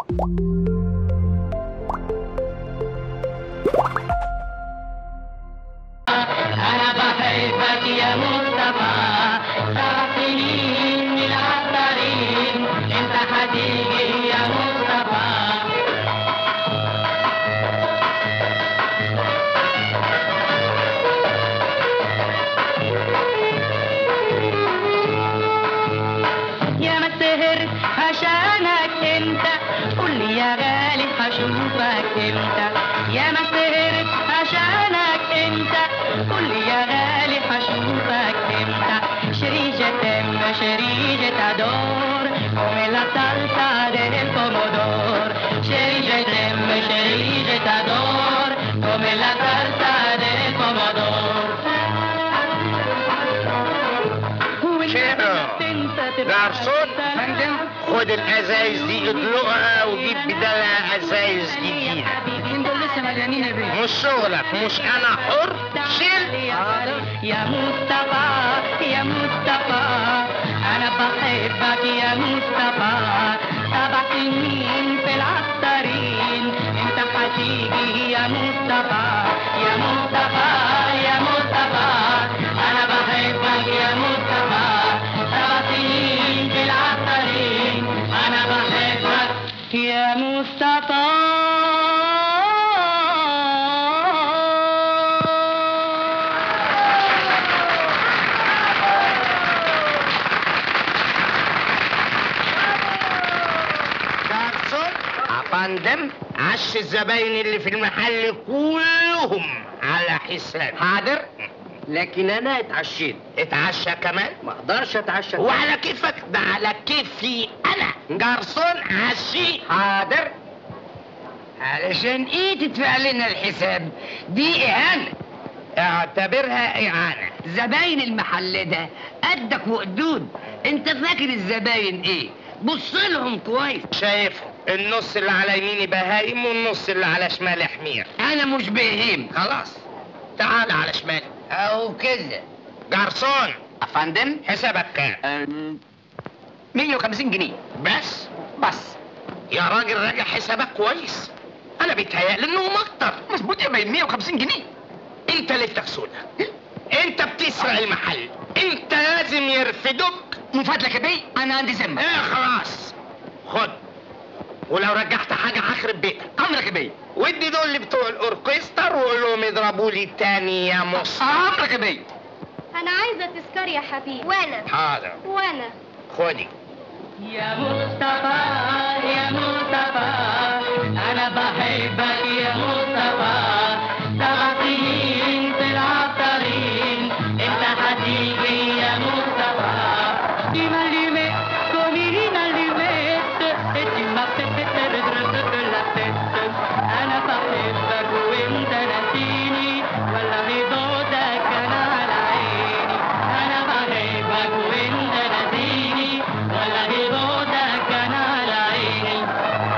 أنا بحبك يا مصطفى سبع سنين من الطريق أنت هتيجي يا مصطفى يا ما السهر عشانك انت قول لي يا غالي هشوفك امتى يا ما السهر عشانك انت قول لي يا غالي هشوفك امتى شريجة تم شريجة ador come la salsa del pomodoro شريجة تم شريجة ador come la salsa del pomodoro جارسون فندم خد الازايز دي اطلقها وجيب بدالها ازايز جديده دول لسه مليانين يا بيه مش شغلك مش انا حر شيل يا مصطفى يا مصطفى انا بحبك يا مصطفى سبع سنين في العطارين انت هتيجي يا مصطفى يا مصطفى يا مصطفى انا بحبك يا مصطفى سبع سنين في العطارين انا بحبك يا جارسون افندم عش الزباين اللي في المحل كلهم على حسابي حاضر لكن انا اتعشيت اتعشى كمان ما اقدرش اتعشى وعلى كيفك ده على كيفي انا جارسون عشي حاضر علشان ايه تدفع لنا الحساب دي اهانه اعتبرها اعانه زباين المحل ده قدك وقدود انت فاكر الزباين ايه بص لهم كويس شايفهم النص اللي على يميني بهايم والنص اللي على شمالي حمير انا مش بهيم خلاص تعال على شمالي او كده جارسون افندم حسابك كام أم، 150 جنيه بس بس يا راجل راجع حسابك كويس انا بيتهيألي انهم اكتر مظبوط يا بيه 150 جنيه انت ليلتك سودا انت بتسرق المحل انت لازم يرفدوك من فضلك يا بيه انا عندي ذمه ايه خلاص خد ولو رجعت حاجة هخرب بيتك امرك يا بيه ودي دول اللي بتوع الاوركستر وقول لهم يضربوا لي تاني يا مصر امرك يا بيه أنا عايزة تذكار يا حبيبي وأنا حاضر وأنا خدي يا مصطفى يا مصطفى أنا بحبك يا مصطفى سبع سنين في العطارين أنت هتيجي يا مصطفى Tu m'allumais comme il m'allumait Et tu m'as fait perdre de la tête أنا بحبك وأنت ناسيني والله ضدك أنا على عيني أنا بحبك وأنت ناسيني والله ضدك أنا على عيني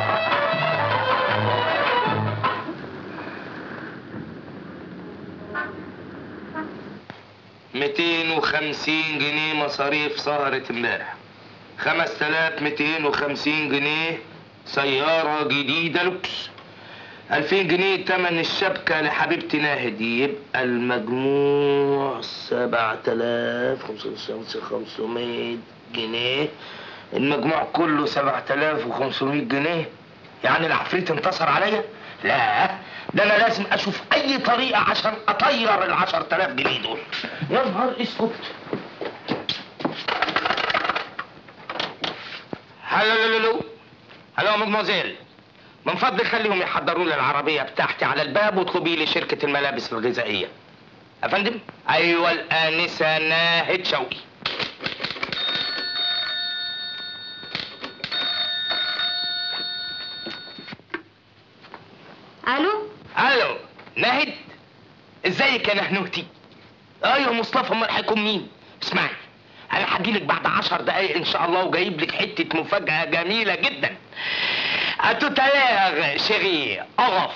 ميتين وخمسين جنيه مصاريف سهرة امبارح خمس تلاف ميتين وخمسين جنيه سيارة جديدة لوكس ألفين جنيه تمن الشبكة لحبيبتي ناهد يبقى المجموع سبعة تلاف خمسة خمسمية جنيه المجموع كله سبعة تلاف وخمسمية جنيه يعني العفريت انتصر عليا؟ لا ده انا لازم اشوف اي طريقة عشان اطير العشر تلاف جنيه دول يا نهار اسود هلو لو لو هلو مدموزيل من فضلك خليهم يحضروا لي العربية بتاعتي على الباب واطلبي لي شركة الملابس الغذائية أفندم؟ أيوة الآنسة ناهد شوقي ألو الو ناهد ازيك يا نهنوتي ايوه مصطفى امال هيكون مين اسمعي انا هجيلك بعد عشر دقايق ان شاء الله وجايب لك حته مفاجاه جميله جدا اتوتالير شيري اغف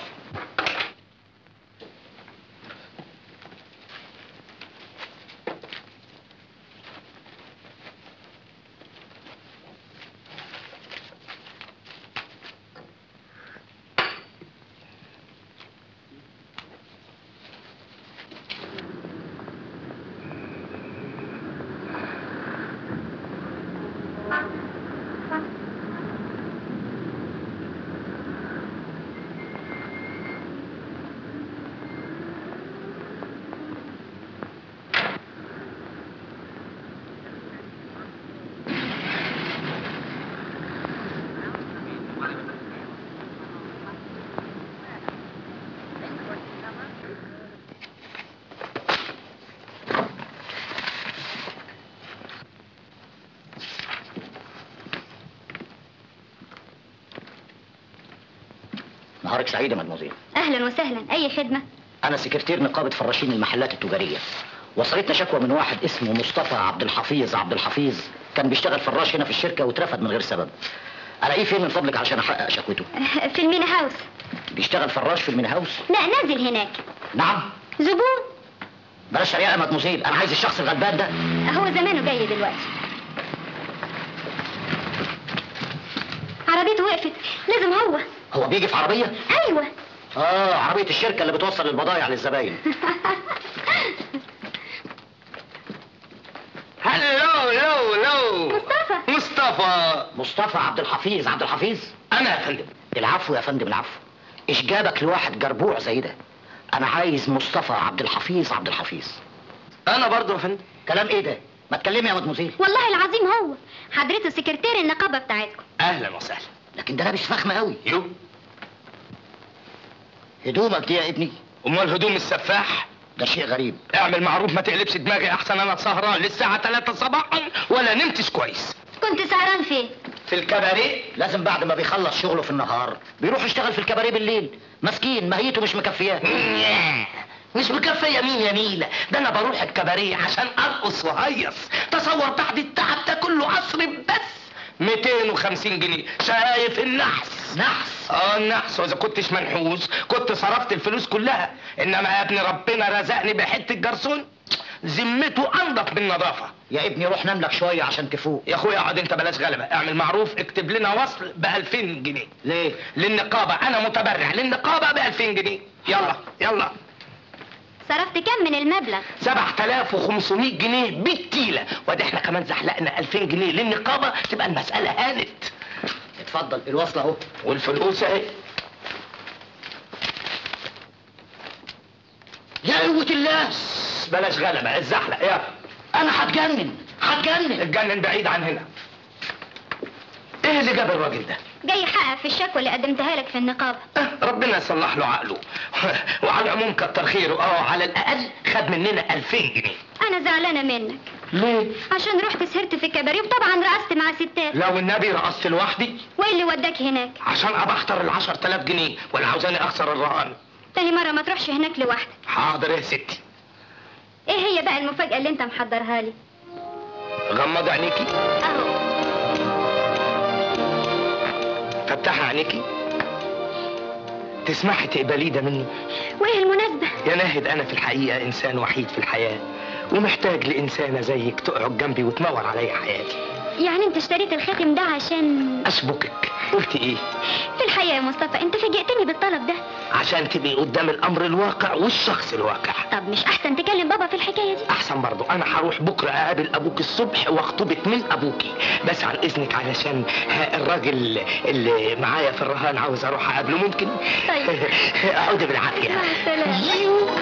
نهارك سعيد يا مدموزيل اهلا وسهلا اي خدمه انا سكرتير نقابه فراشين المحلات التجاريه وصلتنا شكوى من واحد اسمه مصطفى عبد الحفيظ عبد الحفيظ كان بيشتغل فراش هنا في الشركه واترفد من غير سبب الاقيه فين من فضلك عشان احقق شكوته في المينا هاوس بيشتغل فراش في المين هاوس لا نازل هناك نعم زبون بلاش رياء يا مدموزيل انا عايز الشخص الغلبان ده هو زمانه جاي دلوقتي عربيته وقفت لازم هو هو بيجي في عربيه ايوه اه عربيه الشركه اللي بتوصل البضايع للزباين هلو لو لو مصطفى. مصطفى مصطفى عبد الحفيظ عبد الحفيظ انا يا فندم العفو يا فندم العفو ايش جابك لواحد جربوع زي ده انا عايز مصطفى عبد الحفيظ عبد الحفيظ انا برضه يا فندم كلام ايه ده ما تكلمي يا مدموزيل والله العظيم هو حضرته سكرتير النقابه بتاعتكم اهلا وسهلا لكن ده لابس فخمه قوي يو هدومك دي يا ابني امال هدوم السفاح ده شيء غريب اعمل معروف ما تقلبش دماغي احسن انا سهران للساعه 3 صباحا ولا نمتش كويس كنت سهران فين في الكباريه لازم بعد ما بيخلص شغله في النهار بيروح يشتغل في الكباريه بالليل مسكين ماهيته مش مكفياه مش مكفيه مين يا نيلة ده انا بروح الكباريه عشان ارقص وهيص تصور بعد التعب ده كله اصرف بس 250 جنيه شايف النحس نحس اه النحس واذا كنتش منحوس كنت صرفت الفلوس كلها انما يا ابني ربنا رزقني بحته جرسون ذمته انضف من نظافه يا ابني روح نام لك شويه عشان تفوق يا اخويا اقعد انت بلاش غلبه اعمل معروف اكتب لنا وصل ب 2000 جنيه ليه للنقابه انا متبرع للنقابه ب 2000 جنيه يلا يلا صرفت كم من المبلغ 7500 جنيه بالكيلة وده احنا كمان زحلقنا 2000 جنيه للنقابة تبقى المسألة هانت اتفضل الوصل اهو والفلوس اهي يا قوه الله بس بلاش غلبة الزحلق يا انا هتجنن هتجنن اتجنن بعيد عن هنا ايه اللي جاب الراجل ده؟ جاي يحقق في الشكوى اللي قدمتها لك في النقابه اه ربنا يصلح له عقله وعلى العموم كتر خيره اه على الاقل خد مننا 2000 جنيه انا زعلانه منك ليه؟ عشان رحت سهرت في الكباريه وطبعا رقصت مع ستات لو النبي رقصت لوحدي وايه اللي وداك هناك عشان ابختر ال 10000 جنيه ولا عاوزاني اخسر الرهان تاني مره ما تروحش هناك لوحدك حاضر يا ستي ايه هي بقى المفاجاه اللي انت محضرها لي غمض عينيكي اهو فتحي عينيكي تسمحي تقبلي ده مني وايه المناسبه يا ناهد انا في الحقيقه انسان وحيد في الحياه ومحتاج لانسانه زيك تقعد جنبي وتنور عليا حياتي يعني انت اشتريت الخاتم ده عشان اشبكك قلت ايه في الحقيقه يا مصطفى انت فاجئتني بالطلب ده عشان تبقي قدام الامر الواقع والشخص الواقع طب مش احسن تكلم بابا في الحكايه دي احسن برضو انا هروح بكره اقابل ابوك الصبح واخطبك من ابوكي بس عن اذنك علشان ها الراجل اللي معايا في الرهان عاوز اروح اقابله ممكن طيب. اقعدي بالعافيه مع السلامه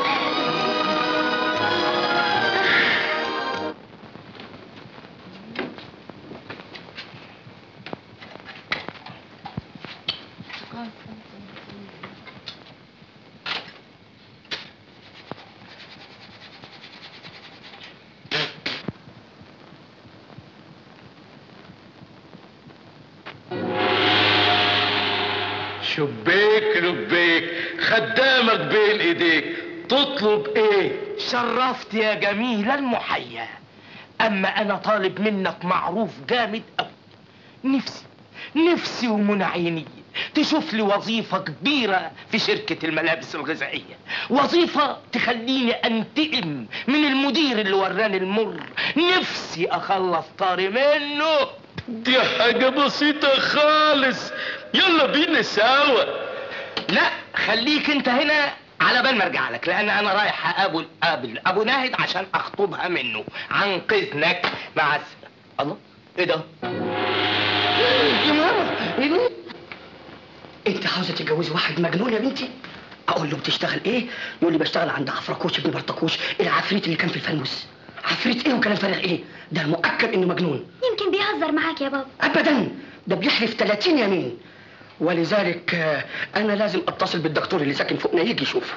شبيك لبيك خدامك بين ايديك تطلب ايه شرفت يا جميل المحيا اما انا طالب منك معروف جامد قوي نفسي نفسي ومنى عيني تشوف لي وظيفة كبيرة في شركة الملابس الغذائية وظيفة تخليني انتقم من المدير اللي وراني المر نفسي اخلص طاري منه دي حاجة بسيطة خالص يلا بينا سوا لا خليك انت هنا على بال ما ارجع لك لان انا رايح اقابل قابل ابو ناهد عشان اخطبها منه عن اذنك مع الس... الله ايه ده يا ماما ايه ده انت عاوزه تتجوزي واحد مجنون يا بنتي اقول له بتشتغل ايه يقول لي بشتغل عند عفركوش ابن برطكوش العفريت اللي كان في الفانوس عفريت ايه وكلام فارغ ايه ده المؤكد انه مجنون يمكن بيهزر معاك يا بابا ابدا ده بيحلف 30 يمين ولذلك آه، انا لازم اتصل بالدكتور اللي ساكن فوقنا يجي يشوفه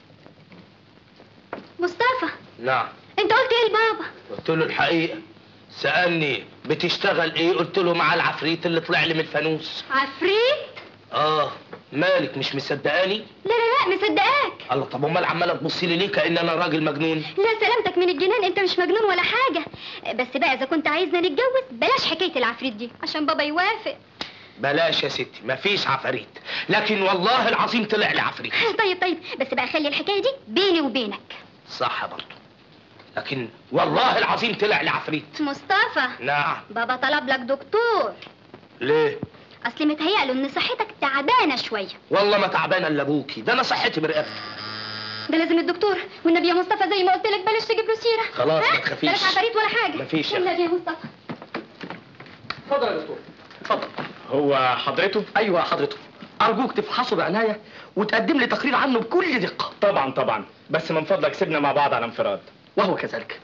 مصطفى نعم انت قلت ايه لبابا قلت له الحقيقة سألني بتشتغل ايه قلت له مع العفريت اللي طلع لي من الفانوس عفريت اه مالك مش مصدقاني لا لا لا مصدقاك الله طب امال عماله تبصي لي ليه كان انا راجل مجنون لا سلامتك من الجنان انت مش مجنون ولا حاجة بس بقى اذا كنت عايزنا نتجوز بلاش حكاية العفريت دي عشان بابا يوافق بلاش يا ستي مفيش عفاريت لكن والله العظيم طلع لي عفريت طيب طيب بس بقى خلي الحكاية دي بيني وبينك صح برضه لكن والله العظيم طلع لي عفريت مصطفى نعم بابا طلب لك دكتور ليه اصل متهيأله ان صحتك تعبانة شوية والله ما تعبانه الا ابوكي ده انا صحتي برقبتي ده لازم الدكتور والنبي يا مصطفى زي ما قلت لك بلاش تجيب له سيرة خلاص، ها؟ ما تخافيش. بلاش عفاريت ولا حاجة مفيش يا والنبي يا مصطفى اتفضل يا دكتور اتفضل هو حضرته؟ ايوه حضرته ارجوك تفحصه بعنايه وتقدم لي تقرير عنه بكل دقه طبعا طبعا بس من فضلك سيبنا مع بعض على انفراد وهو كذلك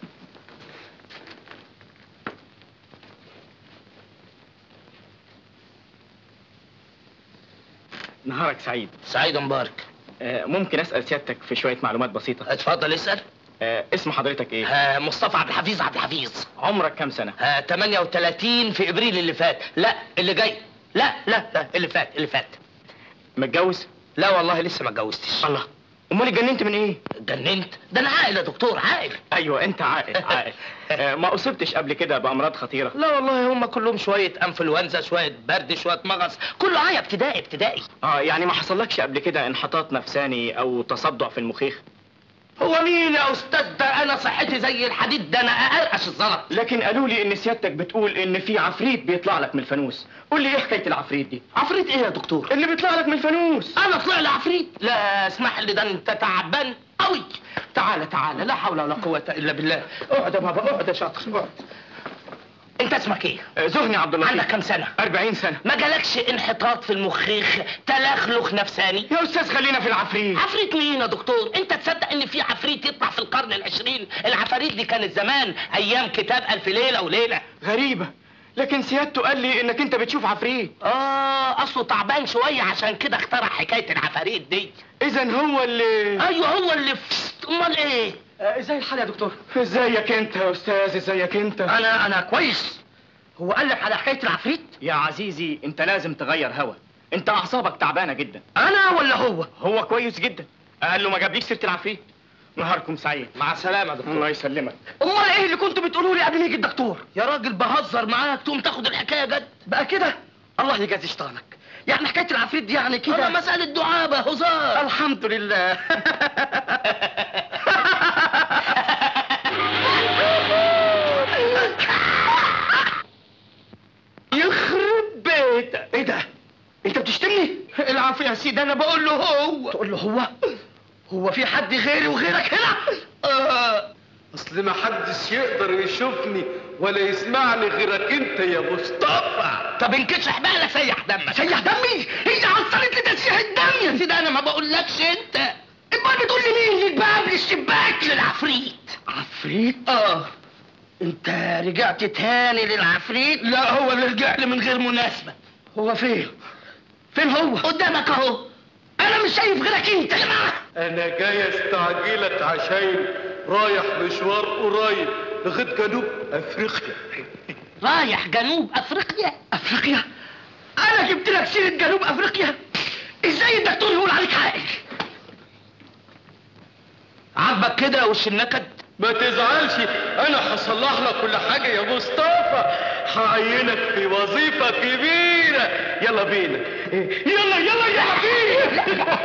نهارك سعيد سعيد مبارك آه، ممكن اسال سيادتك في شويه معلومات بسيطه اتفضل اسال آه، اسم حضرتك ايه آه مصطفى عبد الحفيظ عبد الحفيظ عمرك كام سنه آه 38 في ابريل اللي فات لا اللي جاي لا لا لا اللي فات اللي فات متجوز لا والله لسه ما اتجوزتش الله امال اتجننت من ايه اتجننت ده انا عاقل يا دكتور عاقل ايوه انت عاقل عاقل آه، ما اصبتش قبل كده بامراض خطيره لا والله هم كلهم شويه انفلونزا شويه برد شويه مغص كله عيا ابتدائي ابتدائي اه يعني ما حصلكش قبل كده انحطاط نفساني او تصدع في المخيخ هو مين يا استاذ ده انا صحتي زي الحديد ده انا اقرقش الزلط لكن قالوا لي ان سيادتك بتقول ان في عفريت بيطلع لك من الفانوس قول لي ايه حكايه العفريت دي عفريت ايه يا دكتور اللي بيطلع لك من الفانوس انا طلع لي عفريت لا اسمح لي ده انت تعبان قوي تعالى تعالى لا حول ولا قوه الا بالله اقعد يا بابا اقعد يا شاطر اقعد انت اسمك ايه آه، زهني عبد اللطيف عندك كام سنه 40 سنه ما جالكش انحطاط في المخيخ تلخلخ نفساني يا استاذ خلينا في العفريت عفريت مين يا دكتور انت تصدق ان في عفريت يطلع في القرن العشرين العفاريت دي كانت زمان ايام كتاب الف ليله وليله غريبه لكن سيادته قال لي انك انت بتشوف عفريت اه اصله تعبان شويه عشان كده اخترع حكايه العفاريت دي اذا هو اللي ايوه هو اللي فست امال ايه آه، ازاي الحال يا دكتور ازيك انت يا استاذ ازيك انت انا انا كويس هو قال لك على حكايه العفريت يا عزيزي انت لازم تغير هوا انت اعصابك تعبانه جدا انا ولا هو هو كويس جدا قال له ما جابليش سيره العفريت نهاركم سعيد مع السلامه يا دكتور الله يسلمك امال ايه اللي كنتوا بتقولوا لي قبل ما يجي الدكتور يا راجل بهزر معاك تقوم تاخد الحكايه جد بقى كده الله يجازي شيطانك يعني حكايه العفريت دي يعني كده كده مساله دعابه هزار الحمد لله يخرب بيتك ايه ده انت بتشتمني العفو يا سيدي انا بقول له هو تقول له هو هو في حد غيري وغيرك هنا آه. اصل ما حدش يقدر يشوفني ولا يسمعني غيرك انت يا مصطفى طب انكشح بقى لا سيح دمك سيح دمي هي عصرت لي تسيح الدم يا سيدي انا ما بقولكش انت امال بتقول لي مين اللي اتبقى قبل الشباك للعفريت عفريت اه انت رجعت تاني للعفريت لا هو اللي رجع لي من غير مناسبه هو فين فين هو قدامك اهو انا مش شايف غيرك انت انا جاي استعجلك عشان رايح مشوار قريب لغايه جنوب افريقيا رايح جنوب افريقيا افريقيا انا جبت لك سيره جنوب افريقيا ازاي الدكتور يقول عليك عاقل عاجبك كده وش النكد ما تزعلش انا هصلح لك كل حاجه يا مصطفى هعينك في وظيفه كبيره يلا بينا يلا يلا يلا بينا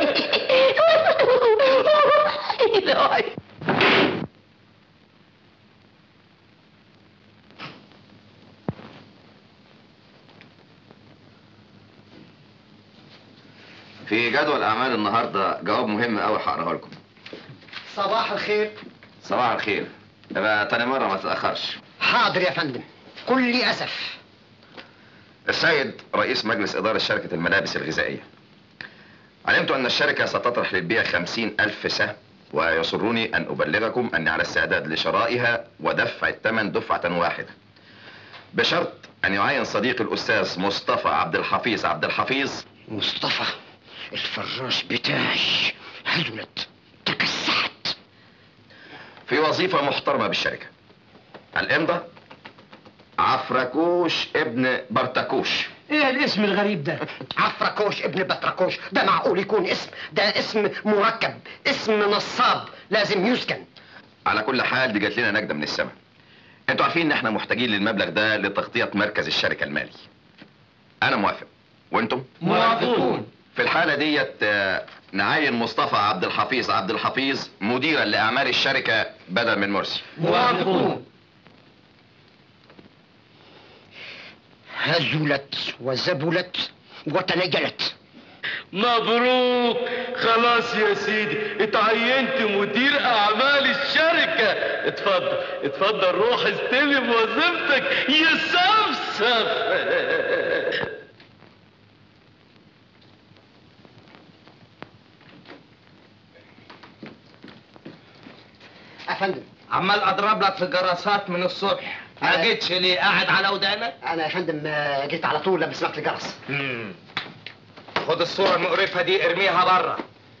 في جدول اعمال النهارده جواب مهم قوي هقراه لكم صباح الخير صباح الخير يبقى تاني مره ما تتاخرش حاضر يا فندم كل اسف السيد رئيس مجلس إدارة شركة الملابس الغذائية علمت أن الشركة ستطرح للبيع خمسين ألف سهم ويسرني أن أبلغكم أني على استعداد لشرائها ودفع الثمن دفعة واحدة بشرط أن يعين صديقي الأستاذ مصطفى عبد الحفيظ عبد الحفيظ مصطفى الفراش بتاعي هلمت تكسحت في وظيفة محترمة بالشركة الإمضة عفركوش ابن برتكوش ايه الاسم الغريب ده عفركوش ابن بطركوش ده معقول يكون اسم ده اسم مركب اسم نصاب لازم يسكن على كل حال دي جات لنا نجدة من السماء انتوا عارفين ان احنا محتاجين للمبلغ ده لتغطية مركز الشركة المالي انا موافق وانتم موافقون في الحالة ديت آه، نعين مصطفى عبد الحفيظ عبد الحفيظ مديرا لأعمال الشركة بدل من مرسي موافقون هزلت وزبلت وتنجلت مبروك خلاص يا سيدي اتعينت مدير اعمال الشركة اتفضل اتفضل روح استلم وظيفتك يا سفسف افندم عمال اضرب لك في جراسات من الصبح ما جيتش ليه قاعد على ودانك انا يا فندم آه، جيت على طول لما سمعت الجرس مم. خد الصورة المقرفة دي ارميها بره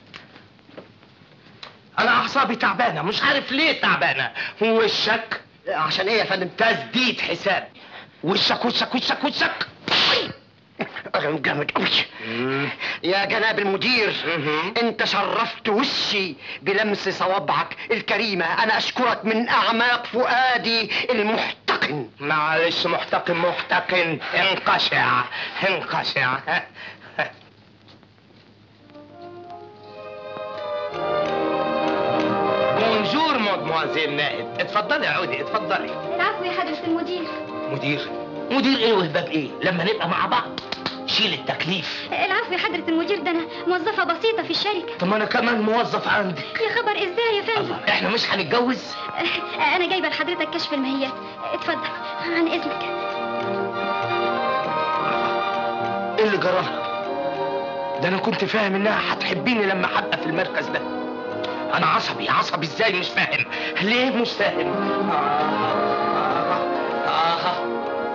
انا اعصابي تعبانة مش عارف ليه تعبانة وشك عشان ايه يا فندم تسديد حساب وشك وشك وشك وشك أغلب جامد قوي يا جناب المدير انت شرفت وشي بلمس صوابعك الكريمة انا اشكرك من اعماق فؤادي المحتقن معلش محتقن محتقن انقشع انقشع بونجور مادموازيل نائب اتفضلي عودي اتفضلي العفو يا حضرة المدير مدير مدير ايه وهباب ايه لما نبقى مع بعض شيل التكليف العفو يا حضرة المدير ده أنا موظفة بسيطة في الشركة طب ما انا كمان موظف عندي يا خبر إزاي يا فندم الله احنا مش هنتجوز آه، أنا جايبة لحضرتك كشف المهيات اتفضل عن إذنك ايه اللي جراها ده انا كنت فاهم انها هتحبيني لما هبقى في المركز ده انا عصبي عصبي ازاي مش فاهم ليه مش فاهم آه آه آه.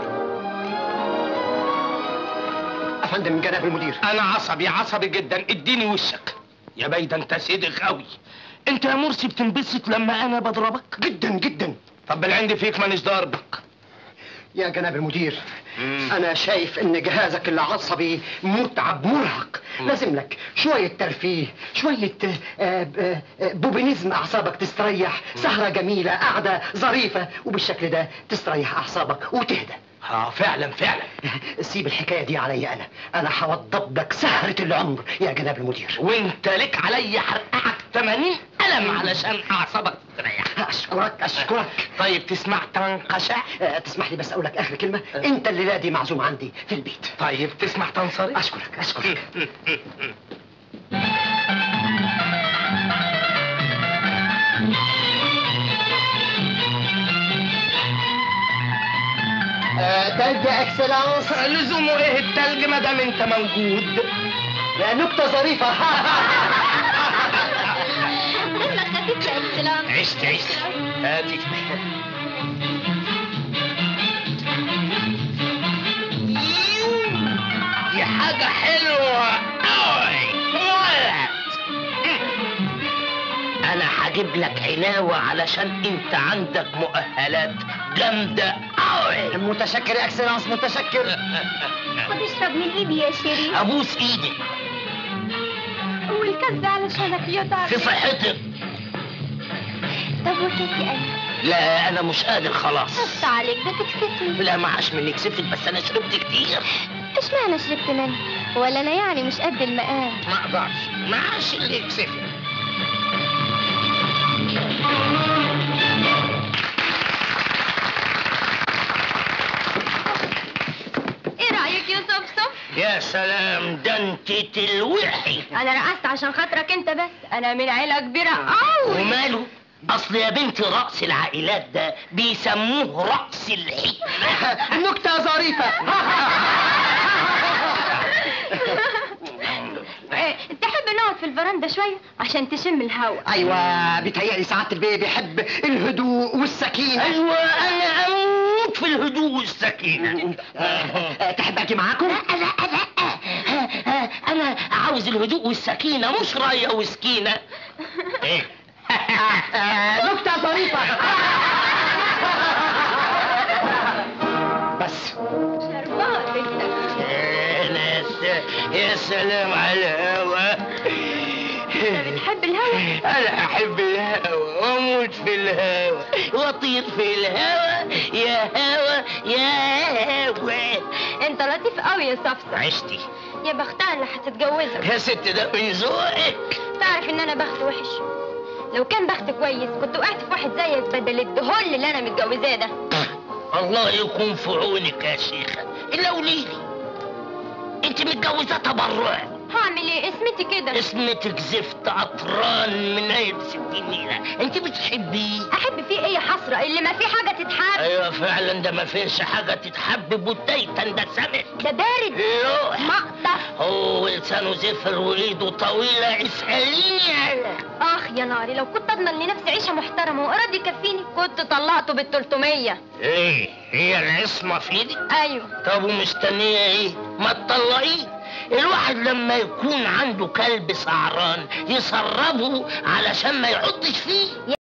افندم جناب المدير انا عصبي عصبي جدا اديني وشك يا بيدا انت صدق قوي انت يا مرسي بتنبسط لما انا بضربك جدا جدا طب بالعند فيك مانيش ضاربك يا جناب المدير انا شايف ان جهازك العصبي متعب مرهق لازم لك شوية ترفيه شوية آه، آه، آه، بوبينيزم اعصابك تستريح سهرة جميلة قعدة ظريفة وبالشكل ده تستريح اعصابك وتهدى اه فعلا فعلا سيب الحكاية دي عليا انا انا هوضب لك سهرة العمر يا جناب المدير وانت لك عليا حرقعك 80 قلم علشان اعصابك تستريح اشكرك اشكرك طيب تسمع تنقشع آه، تسمح لي بس اقول لك اخر كلمة انت الليلة دي معزوم عندي في البيت طيب تسمع تنصرف اشكرك اشكرك تلج اكسلانس لزومه ايه التلج ما دام انت موجود نكتة ظريفة دمك خفيف يا إكسلام عشت عشت هاتي دي حاجة حلوة أوي ولد أنا هجيب لك علاوة علشان أنت عندك مؤهلات جامدة أوي متشكر يا اكسلانس متشكر خد اشرب من إيدي يا شيرين أبوس إيدك والكاس ده علشانك يا في دار صحتك طب وكاسي أنا لا أنا مش قادر خلاص خفت عليك ده تكسفني لا معاش مني كسفت بس أنا شربت كتير اشمعنى شربت منه ولا أنا يعني مش قد المقام ما أقدرش معاش اللي يكسفت ايه رأيك يا صفصف؟ يا سلام ده انت تلوحي انا رقصت عشان خاطرك انت بس انا من عيلة كبيرة قوي وماله اصل يا بنتي رقص العائلات ده بيسموه رقص الحكمة نكتة ظريفة إيه، تحب نقعد في الفرندا شوية عشان تشم الهواء ايوه بيتهيألي سعادة البيه بيحب الهدوء والسكينة ايوه انا اموت في الهدوء والسكينة آه، تحب اجي معاكم؟ لا لا لا انا عاوز الهدوء والسكينة مش راية وسكينة ايه آه، نكتة ظريفة يا سلام على الهوا انت بتحب الهوا انا احب الهوا واموت في الهوا واطير في الهوا يا هوا يا هوا انت لطيف قوي يا صفصف عشتي يا بختها اللي هتتجوزك يا ست ده من ذوقك تعرف ان انا بخت وحش لو كان بخت كويس كنت وقعت في واحد زيك بدل الدهول اللي انا متجوزاه ده الله يكون في عونك يا شيخة الا قوليلي انت متجوزة تبرع هعمل ايه اسمتي كده اسمتك زفت قطران من عيب ستين نيلة انت بتحبيه احب فيه ايه يا حسره اللي ما فيه حاجه تتحب ايوه فعلا ده ما فيش حاجة تتحب بوتيتا ده سمك ده بارد يروح مقطع هو لسانه زفر وايده طويلة اسأليني على اخ يا ناري لو كنت اضمن لنفسي عيشه محترمه واراد يكفيني كنت طلعته بال 300 ايه هي العصمة في ايدك ايوه طب ومستنية ايه ما تطلقيه الواحد لما يكون عنده كلب سعران يسربه علشان ما يعضش فيه